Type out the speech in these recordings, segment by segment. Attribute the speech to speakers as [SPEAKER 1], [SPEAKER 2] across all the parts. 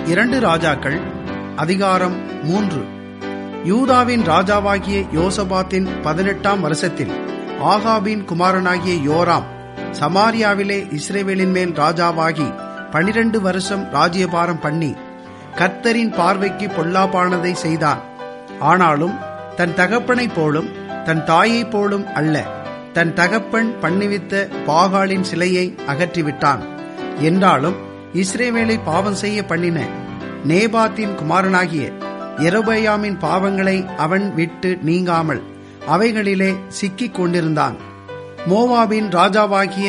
[SPEAKER 1] இரண்டு ராஜாக்கள் அதிகாரம் மூன்று யூதாவின் ராஜாவாகிய யோசபாத்தின் பதினெட்டாம் வருஷத்தில் ஆகாபின் குமாரனாகிய யோராம் சமாரியாவிலே இஸ்ரேவேலின் மேல் ராஜாவாகி பனிரெண்டு வருஷம் ராஜ்யபாரம் பண்ணி கர்த்தரின் பார்வைக்கு பொல்லாப்பானதை செய்தான் ஆனாலும் தன் தகப்பனைப் போலும் தன் தாயைப் போலும் அல்ல தன் தகப்பன் பண்ணிவித்த பாகாலின் சிலையை அகற்றிவிட்டான் என்றாலும் இஸ்ரேவேலை பாவம் செய்ய பண்ணின நேபாத்தின் குமாரனாகிய எரோபயாமின் பாவங்களை அவன் விட்டு நீங்காமல் அவைகளிலே சிக்கிக் கொண்டிருந்தான் மோவாபின் ராஜாவாகிய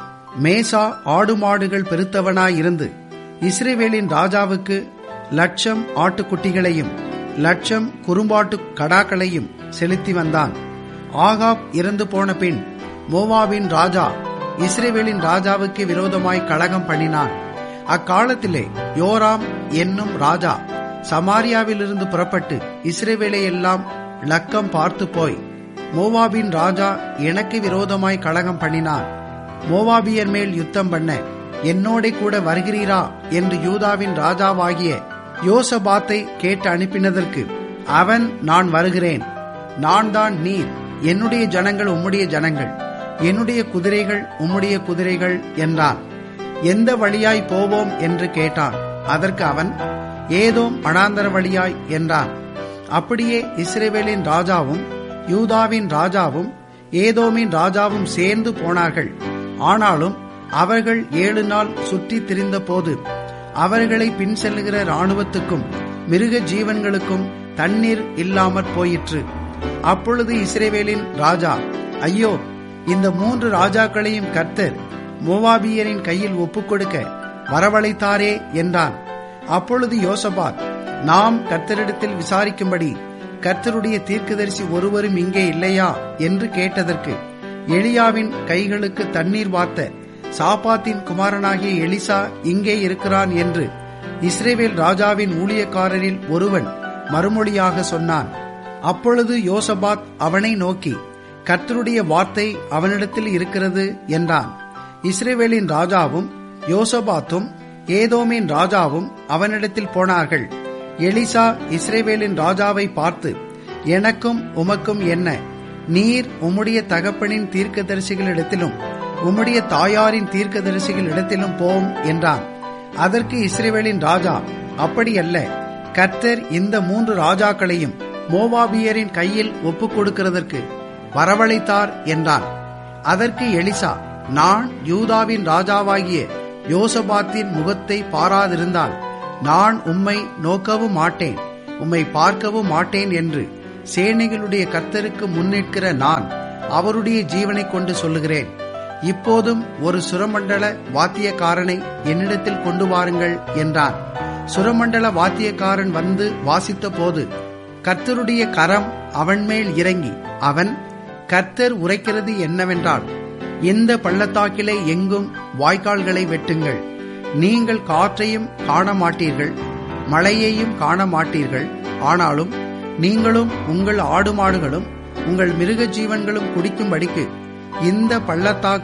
[SPEAKER 1] மேசா ஆடு மாடுகள் பெருத்தவனாயிருந்து இஸ்ரேவேலின் ராஜாவுக்கு லட்சம் ஆட்டுக்குட்டிகளையும் லட்சம் குறும்பாட்டு கடாக்களையும் செலுத்தி வந்தான் ஆகாப் இறந்து போன பின் மோவாபின் ராஜா இஸ்ரேவேலின் ராஜாவுக்கு விரோதமாய் கழகம் பண்ணினான் அக்காலத்திலே யோராம் என்னும் ராஜா சமாரியாவிலிருந்து புறப்பட்டு இஸ்ரேவேலை எல்லாம் லக்கம் பார்த்து போய் மோவாபின் ராஜா எனக்கு விரோதமாய் கழகம் பண்ணினான் மோவாபியர் மேல் யுத்தம் பண்ண என்னோட கூட வருகிறீரா என்று யூதாவின் ராஜாவாகிய யோசபாத்தை கேட்டு அனுப்பினதற்கு அவன் நான் வருகிறேன் நான் தான் நீர் என்னுடைய ஜனங்கள் உம்முடைய ஜனங்கள் என்னுடைய குதிரைகள் உம்முடைய குதிரைகள் என்றான் எந்த வழியாய் போவோம் என்று கேட்டான் அதற்கு அவன் ஏதோ மனாந்தர வழியாய் என்றான் அப்படியே இஸ்ரேவேலின் ராஜாவும் யூதாவின் ராஜாவும் ஏதோமின் ராஜாவும் சேர்ந்து போனார்கள் ஆனாலும் அவர்கள் ஏழு நாள் சுற்றி திரிந்த போது அவர்களை பின் செல்லுகிற இராணுவத்துக்கும் மிருக ஜீவன்களுக்கும் தண்ணீர் இல்லாமற் போயிற்று அப்பொழுது இஸ்ரேவேலின் ராஜா ஐயோ இந்த மூன்று ராஜாக்களையும் கர்த்தர் மோவாபியரின் கையில் ஒப்புக்கொடுக்க வரவழைத்தாரே என்றான் அப்பொழுது யோசபாத் நாம் கர்த்தரிடத்தில் விசாரிக்கும்படி கர்த்தருடைய தீர்க்கதரிசி ஒருவரும் இங்கே இல்லையா என்று கேட்டதற்கு எலியாவின் கைகளுக்கு தண்ணீர் வார்த்த சாப்பாத்தின் குமாரனாகிய எலிசா இங்கே இருக்கிறான் என்று இஸ்ரேவேல் ராஜாவின் ஊழியக்காரரில் ஒருவன் மறுமொழியாக சொன்னான் அப்பொழுது யோசபாத் அவனை நோக்கி கர்த்தருடைய வார்த்தை அவனிடத்தில் இருக்கிறது என்றான் இஸ்ரேவேலின் ராஜாவும் யோசபாத்தும் ஏதோமின் ராஜாவும் அவனிடத்தில் போனார்கள் எலிசா இஸ்ரேவேலின் ராஜாவை பார்த்து எனக்கும் உமக்கும் என்ன நீர் உம்முடைய தகப்பனின் தீர்க்கதரிசிகளிடத்திலும் உம்முடைய தாயாரின் தீர்க்கதரிசிகளிடத்திலும் போம் என்றான் அதற்கு இஸ்ரேவேலின் ராஜா அப்படியல்ல கர்த்தர் இந்த மூன்று ராஜாக்களையும் மோவாபியரின் கையில் ஒப்புக் கொடுக்கிறதற்கு வரவழைத்தார் என்றான் அதற்கு எலிசா நான் யூதாவின் ராஜாவாகிய யோசபாத்தின் முகத்தை பாராதிருந்தால் நான் உம்மை நோக்கவும் மாட்டேன் உம்மை பார்க்கவும் மாட்டேன் என்று சேனைகளுடைய கர்த்தருக்கு முன்னிற்கிற நான் அவருடைய ஜீவனை கொண்டு சொல்லுகிறேன் இப்போதும் ஒரு சுரமண்டல வாத்தியக்காரனை என்னிடத்தில் கொண்டு வாருங்கள் என்றான் சுரமண்டல வாத்தியக்காரன் வந்து வாசித்த போது கர்த்தருடைய கரம் அவன் மேல் இறங்கி அவன் கர்த்தர் உரைக்கிறது என்னவென்றால் இந்த பள்ளத்தாக்கிலே எங்கும் வாய்க்கால்களை வெட்டுங்கள் நீங்கள் காற்றையும் காண மாட்டீர்கள் மழையையும் காண மாட்டீர்கள் ஆனாலும் நீங்களும் உங்கள் ஆடு மாடுகளும் உங்கள் மிருக ஜீவன்களும் குடிக்கும்படிக்கு இந்த பள்ளத்தாக்கு